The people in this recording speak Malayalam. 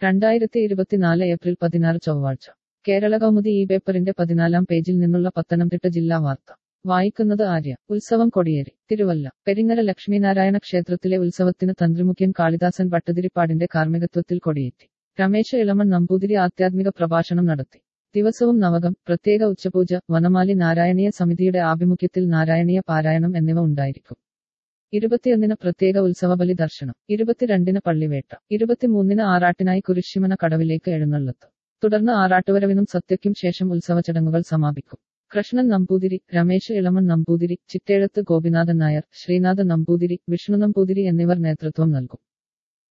രണ്ടായിരത്തി ഇരുപത്തിനാല് ഏപ്രിൽ പതിനാറ് ചൊവ്വാഴ്ച കേരള കൗമുദി ഈ പേപ്പറിന്റെ പതിനാലാം പേജിൽ നിന്നുള്ള പത്തനംതിട്ട ജില്ലാ വാർത്ത വായിക്കുന്നത് ആര്യ ഉത്സവം കൊടിയേറി തിരുവല്ല പെരിങ്ങര ലക്ഷ്മീനാരായണ ക്ഷേത്രത്തിലെ ഉത്സവത്തിന് തന്ത്രിമുഖ്യൻ കാളിദാസൻ ഭട്ടതിരിപ്പാടിന്റെ കാർമ്മികത്വത്തിൽ കൊടിയേറ്റി രമേശ ഇളമൺ നമ്പൂതിരി ആധ്യാത്മിക പ്രഭാഷണം നടത്തി ദിവസവും നവകം പ്രത്യേക ഉച്ചപൂജ വനമാലി നാരായണീയ സമിതിയുടെ ആഭിമുഖ്യത്തിൽ നാരായണീയ പാരായണം എന്നിവ ഉണ്ടായിരിക്കും ഇരുപത്തിയൊന്നിന് പ്രത്യേക ഉത്സവബലി ദർശനം ഇരുപത്തിരണ്ടിന് പള്ളിവേട്ട ഇരുപത്തിമൂന്നിന് ആറാട്ടിനായി കുരിശിമന കടവിലേക്ക് എഴുന്നള്ളത്ത് തുടർന്ന് ആറാട്ടുവരവിനും സത്യയ്ക്കും ശേഷം ഉത്സവ ചടങ്ങുകൾ സമാപിക്കും കൃഷ്ണൻ നമ്പൂതിരി രമേശ് ഇളമൺ നമ്പൂതിരി ചിറ്റേഴത്ത് ഗോപിനാഥൻ നായർ ശ്രീനാഥ് നമ്പൂതിരി വിഷ്ണു നമ്പൂതിരി എന്നിവർ നേതൃത്വം നൽകും